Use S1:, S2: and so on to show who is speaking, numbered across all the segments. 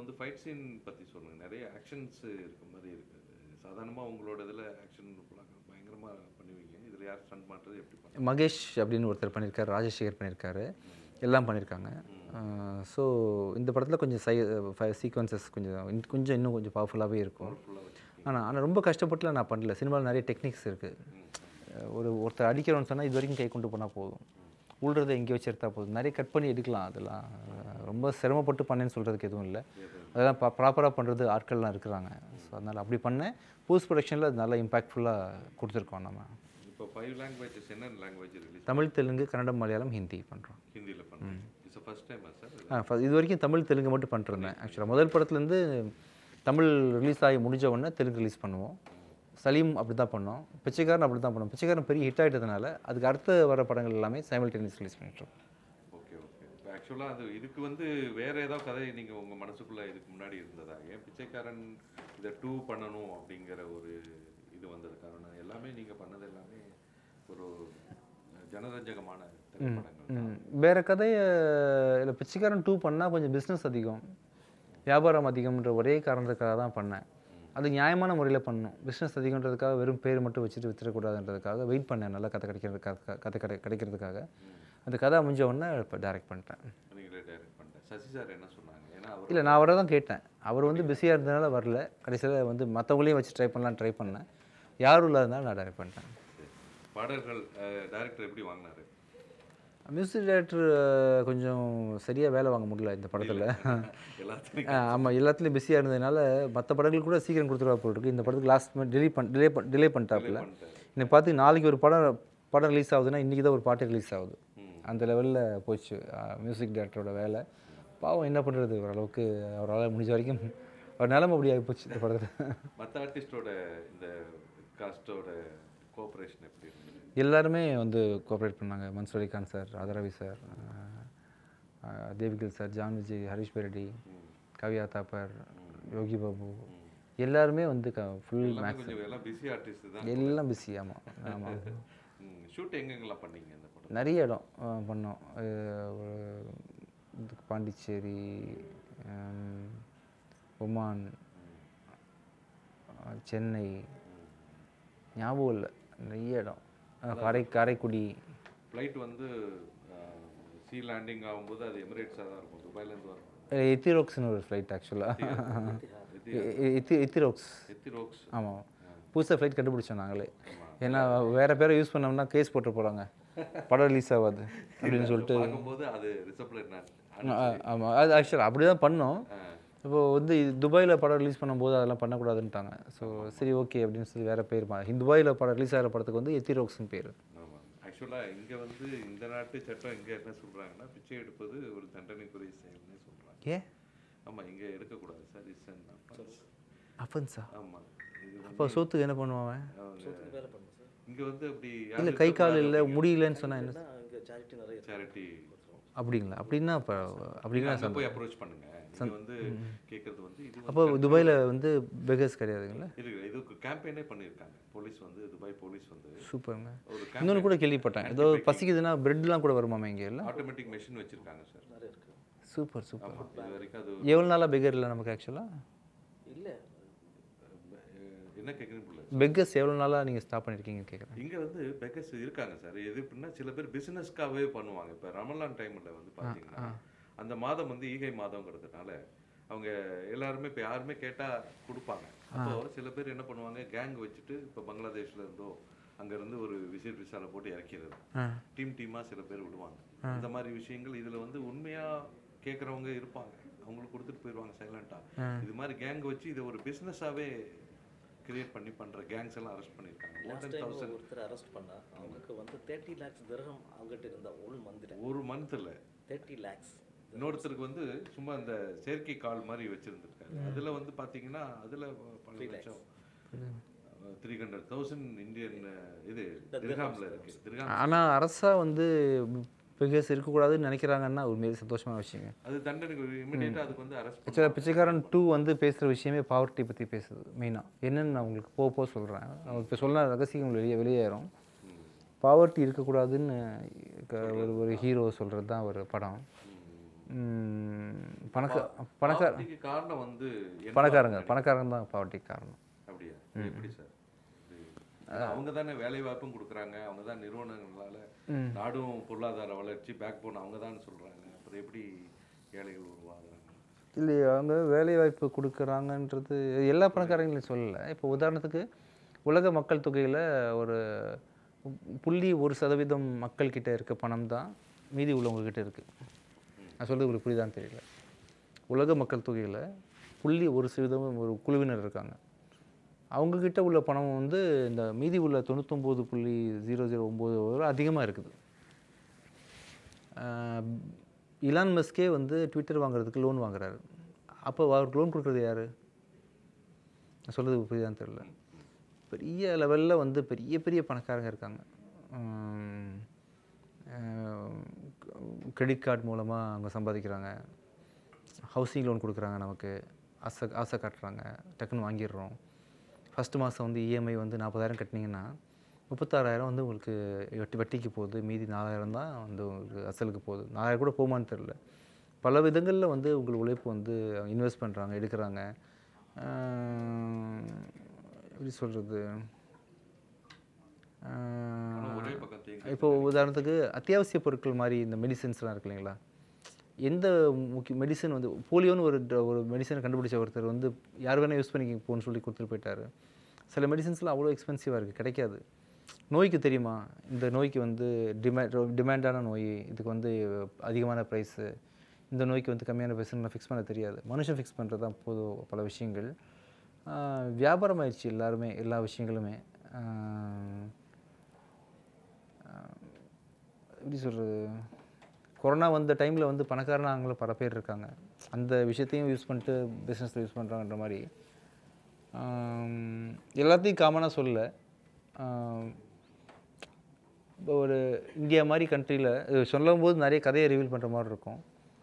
S1: வந்து fight scene பற்றி சொல்லுங்க நிறைய ஆக்ஷன்ஸ் இருக்க மாதிரி இருக்கு சாதாரணமாக உங்களோட இதில் ஆக்ஷன் பயங்கரமாக பண்ணுவீங்க இதில் யார் ஸ்டண்ட் பண்ணுறது எப்படி பண்ணுறது
S2: மகேஷ் அப்படின்னு ஒருத்தர் பண்ணியிருக்காரு ராஜசேகர் பண்ணியிருக்காரு எல்லாம் பண்ணியிருக்காங்க ஸோ இந்த படத்தில் கொஞ்சம் சை சீக்வன்சஸ் கொஞ்சம் இன்னும் கொஞ்சம் இன்னும் கொஞ்சம் பவர்ஃபுல்லாகவே இருக்கும்
S1: ஃபுல்லாக வச்சு
S2: ஆனால் ஆனால் ரொம்ப கஷ்டப்பட்டுலாம் நான் பண்ணல சினிமாவில் நிறைய டெக்னிக்ஸ் இருக்குது ஒரு ஒருத்தர் அடிக்கிறோன்னு சொன்னால் இது வரைக்கும் கை கொண்டு போனால் போதும் உள்றதை எங்கே வச்சு எடுத்தால் போதும் நிறைய கட் பண்ணி எடுக்கலாம் அதெல்லாம் அஹ் ரொம்ப சிரமப்பட்டு பண்ணேன்னு சொல்கிறதுக்கு எதுவும் இல்லை அதெல்லாம் ப்ரா ப்ராப்பராக பண்ணுறது ஆட்கள்லாம் இருக்கிறாங்க ஸோ அதனால் அப்படி பண்ணேன் போஸ்ட் ப்ரொடக்ஷனில் அது நல்லா இம்பாக்ட்ஃபுல்லாக கொடுத்துருக்கோம் நம்ம
S1: இப்போ ஃபைவ் லாங்குவேஜஸ் என்ன லாங்குவேஜ் ரிலீஸ்
S2: தமிழ் தெலுங்கு கன்னடம் மலையாளம் ஹிந்தி பண்ணுறோம்
S1: ஹிந்தியில் பண்ணுறோம் இட்ஸ் ஃபர்ஸ்ட் டைமா சார்
S2: ஆ இது வரைக்கும் தமிழ் தெலுங்கு மட்டும் பண்ணிட்டுருந்தேன் ஆக்சுவலாக முதல் படத்துலேருந்து தமிழ் ரிலீஸ் ஆகி முடிஞ்ச உடனே தெலுங்கு ரிலீஸ் பண்ணுவோம் சலீம் அப்படி தான் பண்ணோம் பிச்சைக்காரன் அப்படி தான் பண்ணோம் பிச்சைக்காரன் பெரிய ஹிட் ஆகிட்டதுனால அதுக்கு அடுத்து வர படங்கள் எல்லாமே சைமல்டேனியஸ் ரிலீஸ் பண்ணிட்டோம்
S1: ஓகே ஓகே இப்போ ஆக்சுவலாக அது இதுக்கு வந்து வேற ஏதாவது கதை நீங்கள் உங்கள் மனசுக்குள்ளே இதுக்கு முன்னாடி இருந்ததா ஏன் பிச்சைக்காரன் இதை டூ பண்ணணும் அப்படிங்கிற ஒரு இது வந்தது காரணம் எல்லாமே நீங்கள் பண்ணது எல்லாமே ஒரு ஜனரஞ்சகமான திரைப்படங்கள் தான்.
S2: வேறு கதையை இல்லை பிச்சைக்காரன் டூ பண்ணால் கொஞ்சம் பிஸ்னஸ் அதிகம் வியாபாரம் அதிகம்ன்ற ஒரே காரணத்துக்காக தான் பண்ணேன் அது நியாயமான முறையில் பண்ணணும் பிஸ்னஸ் அதிகன்றதுக்காக வெறும் பேர் மட்டும் வச்சுட்டு வித்துடக்கூடாதுன்றதுக்காக வெயிட் பண்ணேன் நல்லா கதை கிடைக்கிறதுக்காக கதை கிடை கிடைக்கிறதுக்காக அந்த கதை அமைஞ்ச உடனே இப்போ டைரக்ட் பண்ணிட்டேன்
S1: நீங்களே டைரக்ட் பண்ணிட்டேன் சசி சார் என்ன சொன்னாங்க ஏன்னா அவர்
S2: இல்லை நான் அவரை தான் கேட்டேன் அவர் வந்து பிஸியாக இருந்ததுனால வரல கடைசியில் வந்து மற்றவங்களையும் வச்சு ட்ரை பண்ணலாம் ட்ரை பண்ணேன் யாரும் இல்லாதனால நான் டைரக்ட் பண்ணிட்டேன்
S1: பாடல்கள் டைரக்டர் எப்படி வாங்கினாரு
S2: மியூசிக் டைரக்டர் கொஞ்சம் சரியாக வேலை வாங்க முடியல இந்த படத்தில்
S1: எல்லாத்தையும்
S2: ஆமாம் எல்லாத்துலேயும் பிஸியாக இருந்ததுனால மற்ற படங்களுக்கு கூட சீக்கிரம் கொடுத்துருவா போல் இருக்கு இந்த படத்துக்கு லாஸ்ட் மினிட் டிலே பண் டிலே பண் டிலே பண்ணிட்டாப்புல
S1: பண்ணிட்டாரு.
S2: இன்னைக்கு பார்த்து நாளைக்கு ஒரு படம் படம் ரிலீஸ் ஆகுதுன்னா இன்றைக்கி தான் ஒரு பாட்டு ரிலீஸ் ஆகுது அந்த லெவலில் போச்சு மியூசிக் டைரக்டரோட வேலை பாவம் என்ன பண்ணுறது ஓரளவுக்கு அவரால் முடிஞ்ச வரைக்கும் அவர் நிலமை அப்படி ஆகி போச்சு இந்த படத்தில்
S1: மற்ற ஆர்டிஸ்டோட இந்த காஸ்டோட கோஆப்ரேஷன் எப்படி இருந்தது
S2: எல்லாருமே வந்து கோஆப்ரேட் பண்ணாங்க மன்சூர் அலிகான் சார் ராதாரவி சார் தேவிகல் சார் ஜான் விஜய் ஹரிஷ் பெரடி கவியா தாப்பர் யோகி பாபு எல்லாருமே வந்து ஃபுல்
S1: எல்லாமே
S2: மேக்ஸ்
S1: கொஞ்சம் எல்லாம் பிஸி ஆர்டிஸ்ட் தான்
S2: எல்லாம் பிஸி ஆமாம் ஆமாம்
S1: ஷூட் எங்கெங்கெல்லாம் பண்ணீங்க இந்த படம்
S2: நிறைய இடம் அஹ், பண்ணோம் அஹ், ஒரு இதுக்கு பாண்டிச்சேரி ஹம், ஒமான் அஹ், சென்னை ஞாபகம் இல்லை நிறைய இடம் அஹ், காரை காரைக்குடி
S1: ஃப்ளைட் வந்து சி லேண்டிங் ஆகும்போது அது எமிரேட்ஸாக தான் இருக்கும் துபாயிலேருந்து வரும்
S2: எத்திரோக்ஸ்னு ஒரு ஃப்ளைட் ஆக்சுவலாக எத்திரோக்ஸ்
S1: எத்திரோக்ஸ்
S2: ஆமாம் புதுசாக ஃப்ளைட் கண்டுபிடிச்சோம் நாங்களே ஏன்னா வேறு பேரை யூஸ் பண்ணோம்னா கேஸ் போட்டு போகிறாங்க படம் ரிலீஸ் ஆகாது அப்படின்னு சொல்லிட்டு
S1: பார்க்கும்போது அது ரிசப்ல என்ன
S2: ஆமாம் அது ஆக்சுவலாக அப்படி தான் பண்ணோம் இப்போ வந்து இது துபாயில் படம் ரிலீஸ் பண்ணும்போது அதெல்லாம் பண்ணக்கூடாதுன்ட்டாங்க ஸோ சரி ஓகே அப்படின்னு சொல்லி வேறு பேர் மா துபாயில் படம் ரிலீஸ் ஆகிற படத்துக்கு வந்து எத்திரோக்ஸ்னு பேர்
S1: ஆமாம் ஆக்சுவலாக இங்கே வந்து இந்த நாட்டு சட்டம் இங்கே என்ன சொல்கிறாங்கன்னா பிச்சை எடுப்பது ஒரு தண்டனைக்குரிய செயல்னே சொல்கிறாங்க
S2: ஏன்
S1: ஆமாம் இங்கே எடுக்கக்கூடாது சார் இஸ்
S2: அஃபன்ஸா
S1: ஆமாம் இது வந்து
S2: அப்போ சோத்துக்கு என்ன பண்ணுவான்
S1: இங்கே வந்து அப்படி
S2: இல்லை கை கால் இல்லை முடியலன்னு சொன்னால் என்ன
S3: இங்கே சேரிட்டி நிறைய
S1: சேரிட்டி
S2: அப்படிங்களா அப்படின்னா இப்போ அப்படின்னா
S1: அங்கே போய் அப்ரோச் பண்ணுங்க நீங்கள் வந்து கேட்குறது வந்து இது
S2: அப்போ துபாயில் வந்து பெகர்ஸ் கிடையாதுங்களா
S1: இருக்கு இதுக்கு கேம்பெயினே பண்ணியிருக்காங்க போலீஸ் வந்து துபாய் போலீஸ் வந்து
S2: சூப்பருங்க
S1: ஒரு
S2: இன்னொன்று கூட கேள்விப்பட்டேன் ஏதோ பசிக்குதுன்னா பிரெட்லாம் கூட வருமாமே இங்கே இல்லை
S1: ஆட்டோமேட்டிக் மெஷின் வச்சிருக்காங்க சார்
S3: நிறைய இருக்கு
S2: சூப்பர் சூப்பர்
S1: இது வரைக்கும் அது
S2: எவ்வளோ நாளாக பெகர் இல்லை நமக்கு ஆக்சுவலாக
S3: இல்லை
S1: அஹ், என்ன கேட்குறீங்க புள்ள
S2: பெக்கர்ஸ் எவ்வளோ நாளாக நீங்கள் ஸ்டாப் பண்ணியிருக்கீங்கன்னு கேட்குறேன்
S1: இங்கே வந்து பெக்கர்ஸ் இருக்காங்க சார் எது எப்படின்னா சில பேர் பிஸ்னஸ்க்காகவே பண்ணுவாங்க இப்போ ரமலான் டைமில் வந்து பார்த்தீங்கன்னா அந்த மாதம் வந்து ஈகை மாதங்கிறதுனால அவங்க எல்லாருமே இப்போ யாருமே கேட்டால் கொடுப்பாங்க அப்போ சில பேர் என்ன பண்ணுவாங்க கேங் வச்சுட்டு இப்போ பங்களாதேஷ்ல இருந்தோ அங்கேருந்து ஒரு விசிட் விசால போட்டு இறக்கிறது
S2: ஆ
S1: டீம் டீமாக சில பேர் விடுவாங்க இந்த மாதிரி விஷயங்கள் இதில் வந்து உண்மையாக கேட்குறவங்க இருப்பாங்க அவங்களுக்கு கொடுத்துட்டு போயிடுவாங்க சைலண்ட்டாக இது மாதிரி கேங் வச்சு இதை ஒரு பிஸ்னஸாகவே கிரியேட் பண்ணி பண்ணுற கேங்ஸ் எல்லாம் அரெஸ்ட் பண்ணியிருக்காங்க more
S3: last
S1: then
S3: time
S1: thousand
S3: ஒருத்தர் அரெஸ்ட் பண்ணா அவங்களுக்கு வந்து தேர்ட்டி லேக்ஸ் திரகம் அவங்ககிட்ட இருந்த ஒன் மந்த்ல
S1: ஒரு மந்த்தில்
S3: தேர்ட்டி லேக்ஸ்
S1: இன்னொருத்தருக்கு வந்து சும்மா இந்த செயற்கை கால் மாதிரி வச்சிருந்திருக்காரு அதுல வந்து பாத்தீங்கன்னா அதுல பல லட்சம் த்ரீ ஹண்ட்ரட் தௌசண்ட் இந்தியன் இது திர்ஹாம்ல இருக்கு திர்ஹாம்
S2: ஆனால் அரசாக வந்து பெகர்ஸ் இருக்கக்கூடாதுன்னு நினைக்கிறாங்கன்னா உண்மையிலே சந்தோஷமான விஷயங்க
S1: அது தண்டனைக்கு இமிடியேட்டா அதுக்கு வந்து அரெஸ்ட்
S2: ஆக்சுவலாக பிச்சைக்காரன் டூ வந்து பேசுகிற விஷயமே பாவர்ட்டி பற்றி பேசுது மெயினாக என்னன்னு நான் உங்களுக்கு போக போக சொல்கிறேன் இப்போ சொன்ன ரகசியம் வெளியே வெளியேறும் பாவர்ட்டி இருக்கக்கூடாதுன்னு க- ஒரு ஒரு ஹீரோ சொல்கிறது தான் ஒரு படம் ம், பணக்க பணக்கார
S1: பாவர்ட்டிக்கு காரணம் வந்து என்ன
S2: பணக்காரங்க பணக்காரங்க தான் பாவர்ட்டிக்கு காரணம்
S1: அப்படியா எப்படி சார் அவங்க தானே வேலை வாய்ப்பும் கொடுக்குறாங்க அவங்க தான் நிறுவனங்களால நாடும் பொருளாதார வளர்ச்சி பேக் போன் அவங்க தான் சொல்றாங்க அப்புறம் எப்படி ஏழைகள் உருவாகுறாங்க
S2: இல்லையா அவங்க வேலை வாய்ப்பு கொடுக்குறாங்கன்றது எல்லா பணக்காரங்களையும் சொல்லலை இப்போ உதாரணத்துக்கு உலக மக்கள் தொகையில் ஒரு புள்ளி ஒரு சதவீதம் மக்கள் கிட்ட இருக்க பணம் தான் மீதி உள்ளவங்க கிட்ட இருக்கு நான் சொல்றது உங்களுக்கு புரியுதான்னு தெரியல உலக மக்கள் தொகையில் புள்ளி ஒரு சதவீதம் ஒரு குழுவினர் இருக்காங்க அவங்கக்கிட்ட உள்ள பணம் வந்து இந்த மீதி உள்ள தொண்ணூத்தொம்பது புள்ளி ஜீரோ ஜீரோ ஒம்பது வரை அதிகமாக இருக்குது ஆஹ் இலான் மஸ்கே வந்து ட்விட்டர் வாங்குறதுக்கு லோன் வாங்குறாரு அப்போ அவருக்கு லோன் கொடுக்குறது யார் நான் சொல்கிறது புரியுதான்னு தெரியல பெரிய லெவலில் வந்து பெரிய பெரிய பணக்காரங்க இருக்காங்க கிரெடிட் கார்டு மூலமாக அவங்க சம்பாதிக்கிறாங்க ஹவுசிங் லோன் கொடுக்குறாங்க நமக்கு ஆசை ஆசை காட்டுறாங்க டக்குன்னு வாங்கிடுறோம் ஃபஸ்ட்டு மாதம் வந்து இஎம்ஐ வந்து நாற்பதாயிரம் கட்டினீங்கன்னா முப்பத்தாறாயிரம் வந்து உங்களுக்கு வட்டி வட்டிக்கு போகுது மீதி நாலாயிரம் தான் வந்து உங்களுக்கு அசலுக்கு போகுது நாலாயிரம் கூட போகுமான்னு தெரில பல விதங்களில் வந்து உங்கள் உழைப்பு வந்து இன்வெஸ்ட் பண்ணுறாங்க எடுக்கிறாங்க ஆஹ் எப்படி சொல்கிறது
S1: ஆனா ஒரே பக்கம் தேங்கி
S2: இப்போ உதாரணத்துக்கு அத்தியாவசிய பொருட்கள் மாதிரி இந்த மெடிசின்ஸ்லாம் இருக்கு இல்லைங்களா எந்த முக்கிய மெடிசன் வந்து போலியோன்னு ஒரு dr- ஒரு மெடிசனை கண்டுபிடிச்ச ஒருத்தர் வந்து யார் வேணால் யூஸ் பண்ணிக்க போன்னு சொல்லி கொடுத்துட்டு போயிட்டாரு சில மெடிசன்ஸ்லாம் அவ்வளோ எக்ஸ்பென்சிவாக இருக்குது கிடைக்காது நோய்க்கு தெரியுமா இந்த நோய்க்கு வந்து டிமாண்ட் டிமாண்டான நோய் இதுக்கு வந்து அதிகமான ப்ரைஸு இந்த நோய்க்கு வந்து கம்மியான ப்ரைஸ்லாம் ஃபிக்ஸ் பண்ண தெரியாது மனுஷன் ஃபிக்ஸ் பண்ணுறது தான் போதும் பல விஷயங்கள் ஆஹ் வியாபாரம் ஆயிடுச்சு எல்லாருமே எல்லா விஷயங்களுமே ஆஹ் எப்படி சொல்கிறது கொரோனா வந்த டைமில் வந்து பணக்காரனாங்கள பல பேர் இருக்காங்க அந்த விஷயத்தையும் யூஸ் பண்ணிட்டு பிஸ்னஸில் யூஸ் பண்ணுறாங்கன்ற மாதிரி ஆம், எல்லாத்தையும் காமனாக சொல்ல இப்போ ஒரு இந்தியா மாதிரி கண்ட்ரியில் சொல்லும் போது நிறைய கதையை ரிவீல் பண்ணுற மாதிரி இருக்கும்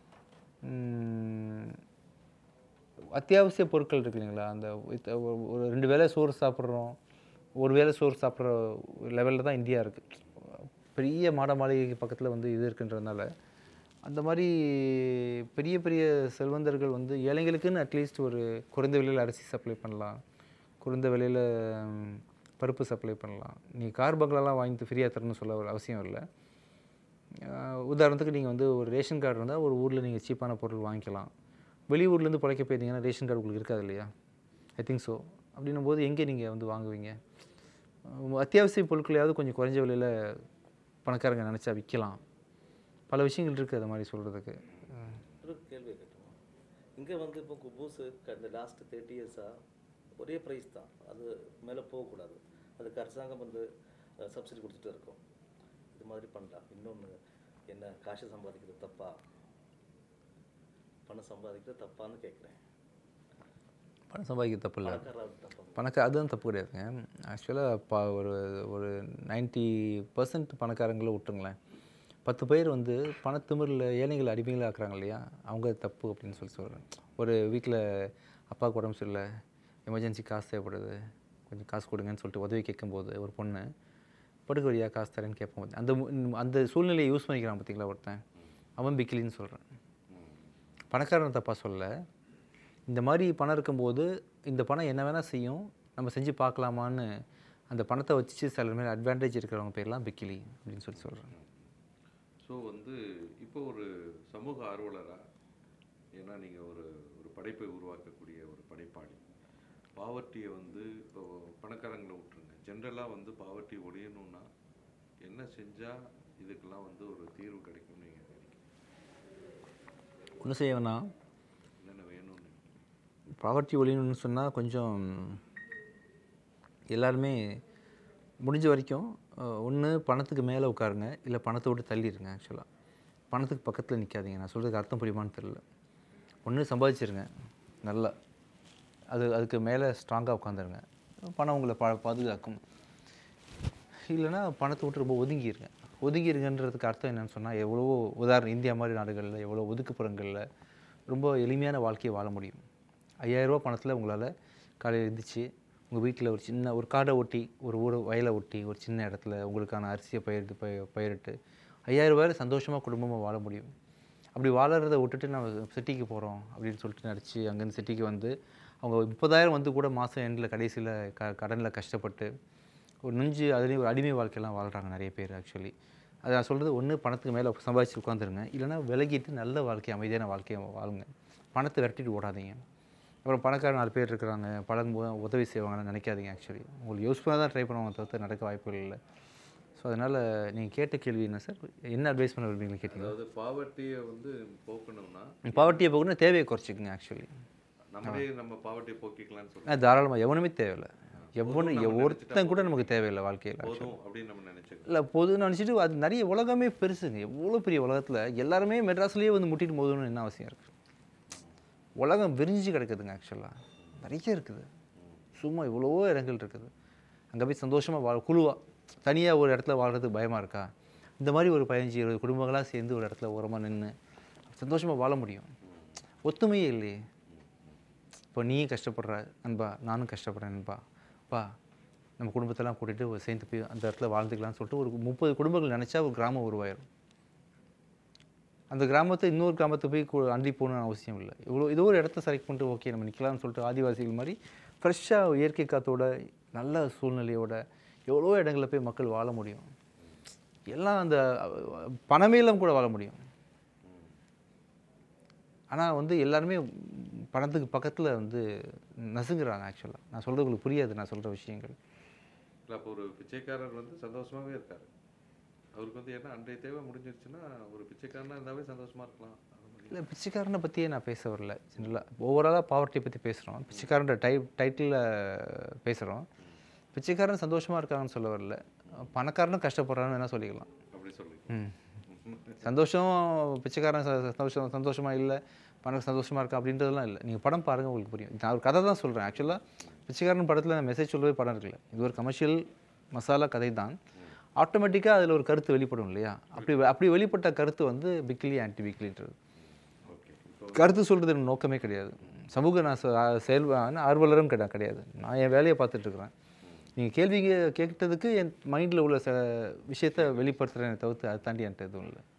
S2: உம், அத்தியாவசிய பொருட்கள் இருக்கு இல்லைங்களா அந்த இத்த- ஒரு- ஒரு ரெண்டு வேளை சோறு சாப்பிட்றோம் ஒரு வேளை சோறு சாப்பிட்ற லெவலில் தான் இந்தியா இருக்குது பெரிய மாட மாளிகைக்கு பக்கத்தில் வந்து இது இருக்குன்றதுனால அந்த மாதிரி பெரிய பெரிய செல்வந்தர்கள் வந்து ஏழைங்களுக்குன்னு அட்லீஸ்ட் ஒரு குறைந்த விலையில் அரிசி சப்ளை பண்ணலாம் குறைந்த விலையில் ம், பருப்பு சப்ளை பண்ணலாம் நீ கார் பங்களாலாம் வாங்கி ஃப்ரீயாக தரணும்னு சொல்ல ஒரு அவசியம் இல்லை ஆஹ் உதாரணத்துக்கு நீங்கள் வந்து ஒரு ரேஷன் கார்டு இருந்தால் ஒரு ஊரில் நீங்கள் சீப்பான பொருள் வாங்கிக்கலாம் வெளியூர்லேருந்து பிழைக்க போயிருந்தீங்கன்னா ரேஷன் கார்டு உங்களுக்கு இருக்காது இல்லையா ஐ திங்க் ஸோ அப்படின்னும் போது எங்கே நீங்கள் வந்து வாங்குவீங்க ஆஹ் அத்தியாவசிய பொருட்களையாவது கொஞ்சம் குறைஞ்ச விலையில் பணக்காரங்க நினச்சா விற்கலாம் பல விஷயங்கள் இருக்குது அது மாதிரி சொல்கிறதுக்கு
S3: ஒரு கேள்வி கேட்டோம் இங்கே வந்து இப்போ குபூஸ் இந்த லாஸ்ட் தேர்ட்டி இயர்ஸாக ஒரே ப்ரைஸ் தான் அது மேலே போகக்கூடாது அதுக்கு அரசாங்கம் வந்து சப்சிடி கொடுத்துட்டு இருக்கோம் இது மாதிரி பண்ணலாம் இன்னொன்று என்ன காசு சம்பாதிக்கிறது தப்பா பணம் சம்பாதிக்கிறது தப்பான்னு கேட்குறேன்
S2: பணம் சம்பாதிக்க தப்பு இல்லை
S3: பணக்காரர் தப்பா
S2: பணக்கார அதுதான் தப்பு கிடையாதுங்க ஆக்சுவலாக ப ஒரு ஒரு நைன்ட்டி பர்சன்ட் பணக்காரங்களை விட்டுருங்களேன் பத்து பேர் வந்து பணத்திமிரில் ஏழைகளை அடிமைகளை ஆக்குறாங்க இல்லையா அவங்க தப்பு அப்படின்னு சொல்லி சொல்கிறேன் ஒரு வீட்டில் அப்பாவுக்கு உடம்பு சரியில்லை எமர்ஜென்சி காசு தேவைப்படுது கொஞ்சம் காசு கொடுங்கன்னு சொல்லிட்டு உதவி கேட்கும்போது ஒரு பொண்ணு படுக்க வழியாக காசு தரேன்னு கேட்போம் அந்த மு- அந்த சூழ்நிலையை யூஸ் பண்ணிக்கிறான் பார்த்தீங்களா ஒருத்தன் அவன் பிக்கிலின்னு சொல்கிறேன் பணக்காரன் தப்பாக சொல்ல இந்த மாதிரி பணம் இருக்கும்போது இந்த பணம் என்ன வேணால் செய்யும் நம்ம செஞ்சு பார்க்கலாமான்னு அந்த பணத்தை வச்சு சில மேலே அட்வான்டேஜ் இருக்கிறவங்க பேர்லாம் பிக்கிலி அப்படின்னு சொல்லி சொல்கிறேன்
S1: ஸோ வந்து இப்போ ஒரு சமூக ஆர்வலரா ஏன்னா நீங்கள் ஒரு ஒரு படைப்பை உருவாக்கக்கூடிய ஒரு படைப்பாளி பாவர்ட்டியை வந்து இப்போ பணக்காரங்களை விட்டுருங்க ஜென்ரலாக வந்து பாவர்ட்டி ஒழியணும்னா என்ன செஞ்சால் இதுக்கெல்லாம் வந்து ஒரு தீர்வு கிடைக்கும்னு நீங்கள் நினைக்கிறீங்க
S2: ஒன்றும் செய்ய வேணாம்
S1: என்னென்ன வேணும்னு
S2: ப்ராப்பர்ட்டி ஒழியணும்னு சொன்னால் கொஞ்சம் எல்லாருமே முடிஞ்ச வரைக்கும் ஒன்று பணத்துக்கு மேலே உட்காருங்க இல்லை பணத்தை விட்டு தள்ளிடுங்க ஆக்சுவலாக பணத்துக்கு பக்கத்தில் நிற்காதீங்க நான் சொல்கிறதுக்கு அர்த்தம் புரியுமான்னு தெரியல ஒன்று சம்பாதிச்சிருங்க நல்லா அது அதுக்கு மேலே ஸ்ட்ராங்காக உட்காந்துருங்க பணம் உங்களை பா பாதுகாக்கும் இல்லைன்னா பணத்தை விட்டு ரொம்ப ஒதுங்கிருங்க ஒதுங்கிருங்கன்றதுக்கு அர்த்தம் என்னன்னு சொன்னால் எவ்வளவோ உதாரணம் இந்தியா மாதிரி நாடுகளில் எவ்வளோ ஒதுக்குப்புறங்களில் ரொம்ப எளிமையான வாழ்க்கையை வாழ முடியும் ஐயாயிரரூபா பணத்தில் உங்களால் காலையில் எழுந்திரிச்சு உங்கள் வீட்டில் ஒரு சின்ன ஒரு காடை ஒட்டி ஒரு ஊரை வயலை ஒட்டி ஒரு சின்ன இடத்துல உங்களுக்கான அரிசியை பயிரிட்டு பய பயிரிட்டு ஐயாயிரம் ரூபாயில் சந்தோஷமாக குடும்பமாக வாழ முடியும் அப்படி வாழறத விட்டுட்டு நம்ம சிட்டிக்கு போகிறோம் அப்படின்னு சொல்லிட்டு நடிச்சு அங்கேருந்து சிட்டிக்கு வந்து அவங்க முப்பதாயிரம் வந்து கூட மாதம் எண்டில் கடைசியில் க கடனில் கஷ்டப்பட்டு ஒரு நெஞ்சு அதுலேயும் ஒரு அடிமை வாழ்க்கையெல்லாம் வாழ்கிறாங்க நிறைய பேர் ஆக்சுவலி அது நான் சொல்கிறது ஒன்று பணத்துக்கு மேலே சம்பாதிச்சு உட்காந்துருங்க இல்லைன்னா விலகிட்டு நல்ல வாழ்க்கை அமைதியான வாழ்க்கையை வாழுங்க பணத்தை விரட்டிட்டு ஓடாதீங்க அப்புறம் பணக்கார நாலு பேர் இருக்கிறாங்க பழகும் போது உதவி செய்வாங்கன்னு நினைக்காதீங்க ஆக்சுவலி உங்களுக்கு யூஸ்ஃபுல்லாக தான் ட்ரை பண்ணுவாங்க தவிர்த்து நடக்க வாய்ப்புகள் இல்லை ஸோ அதனால் நீங்கள் கேட்ட கேள்வி என்ன சார் என்ன அட்வைஸ் பண்ண விரும்புறீங்க கேட்டீங்க
S1: அதாவது பாவர்ட்டியை வந்து போக்கணும்னா
S2: பாவர்ட்டியை போகணும் தேவையை குறைச்சிக்கங்க ஆக்சுவலி
S1: நம்மளே நம்ம பாவர்ட்டியை போக்கிக்கலாம்னு சொல்லி
S2: தாராளமாக எவனுமே தேவையில்லை எவனும் ஒருத்தன் கூட நமக்கு தேவையில்லை வாழ்க்கையில்
S1: போதும் அப்படின்னு நம்ம நினைச்சுக்கணும்
S2: இல்லை பொதுன்னு நினச்சிட்டு அது நிறைய உலகமே பெருசுங்க எவ்வளோ பெரிய உலகத்தில் எல்லாருமே மெட்ராஸ்லேயே வந்து முட்டிட்டு போதும்னு என்ன அவசியம் இருக்குது உலகம் விரிஞ்சு கிடக்குதுங்க ஆக்சுவலாக நிறைய இருக்குது சும்மா இவ்வளவோ இடங்கள் இருக்குது அங்கே போய் சந்தோஷமாக வாழ் குழுவாக தனியாக ஒரு இடத்துல வாழ்கிறதுக்கு பயமாக இருக்கா இந்த மாதிரி ஒரு பதினஞ்சு இருபது குடும்பங்களாக சேர்ந்து ஒரு இடத்துல ஓரமாக நின்று சந்தோஷமாக வாழ முடியும் ஒத்துமையே இல்லையே இப்போ நீயும் கஷ்டப்படுற நண்பா நானும் கஷ்டப்படுறேன் நண்பா பா நம்ம குடும்பத்தெல்லாம் கூட்டிகிட்டு சேர்ந்து போய் அந்த இடத்துல வாழ்ந்துக்கலாம்னு சொல்லிட்டு ஒரு முப்பது குடும்பங்கள் நினச்சா ஒரு கிராமம் உருவாயிரும் அந்த கிராமத்தை இன்னொரு கிராமத்துக்கு போய் கு- அண்டி போகணும்னு அவசியம் இல்லை இவ்வளோ ஏதோ ஒரு இடத்த செலக்ட் பண்ணிட்டு ஓகே நம்ம நிற்கலாம்னு சொல்லிட்டு ஆதிவாசிகள் மாதிரி ஃப்ரெஷ்ஷாக இயற்கை காத்தோட நல்ல சூழ்நிலையோட எவ்வளோ இடங்களில் போய் மக்கள் வாழ முடியும் எல்லாம் அந்த அஹ், பணமே இல்லாமல் கூட வாழ முடியும் ஆனால் வந்து எல்லாருமே பணத்துக்கு பக்கத்தில் வந்து நசுங்குறாங்க ஆக்சுவலாக நான் சொல்கிறது உங்களுக்கு புரியாது நான் சொல்கிற விஷயங்கள்
S1: இல்லை அப்போ ஒரு பிச்சைக்காரர் வந்து சந்தோஷமாவே இருக்காரு அவருக்கு வந்து என்ன அன்றைய தேவை முடிஞ்சிருச்சுன்னா ஒரு பிச்சைக்காரனா இருந்தாவே சந்தோஷமா இருக்கலாம் அது மாதிரி.
S2: இல்லை பிச்சைக்காரனை பற்றியே நான் பேச வரல ஜென்ரலாக ஓவராலாக பாவர்ட்டியை பற்றி பேசுகிறோம் பிச்சைக்காரன்ற டை டைட்டிலில் பேசுகிறோம் பிச்சைக்காரன் சந்தோஷமாக இருக்காங்கன்னு சொல்ல வரல பணக்காரனும் கஷ்டப்படுறான்னு வேணால் சொல்லிக்கலாம்
S1: அப்படி சொல்லி
S2: ம் சந்தோஷம் பிச்சைக்காரன் ச- சந்தோஷம் சந்தோஷமாக இல்லை பணம் சந்தோஷமாக இருக்கா அப்படின்றதெல்லாம் இல்லை நீங்கள் படம் பாருங்கள் உங்களுக்கு புரியும் நான் ஒரு கதை தான் சொல்கிறேன் ஆக்சுவலாக பிச்சைக்காரன் படத்தில் மெசேஜ் சொல்லவே படம் இருக்குல்ல இது ஒரு கமர்ஷியல் மசாலா கதை தான் ஆட்டோமேட்டிக்காக அதில் ஒரு கருத்து வெளிப்படும் இல்லையா அப்படி அப்படி வெளிப்பட்ட கருத்து வந்து பிக்லி ஆன்டி பிக்லின்றது
S1: ஓகே இப்போ
S2: கருத்து சொல்கிறது எனக்கு நோக்கமே கிடையாது சமூக நான் செ- ஆ- செயல் ஆ- ஆர்வலரும் கிடையாது கிடையாது நான் என் வேலையை பார்த்துட்டு இருக்கிறேன் நீங்கள் கேள்வி கே- கேட்டதுக்கு என் மைண்டில் உள்ள ச விஷயத்தை வெளிப்படுத்துகிறேன் தவிர்த்து அதை தாண்டி என்கிட்ட எதுவும் இல்லை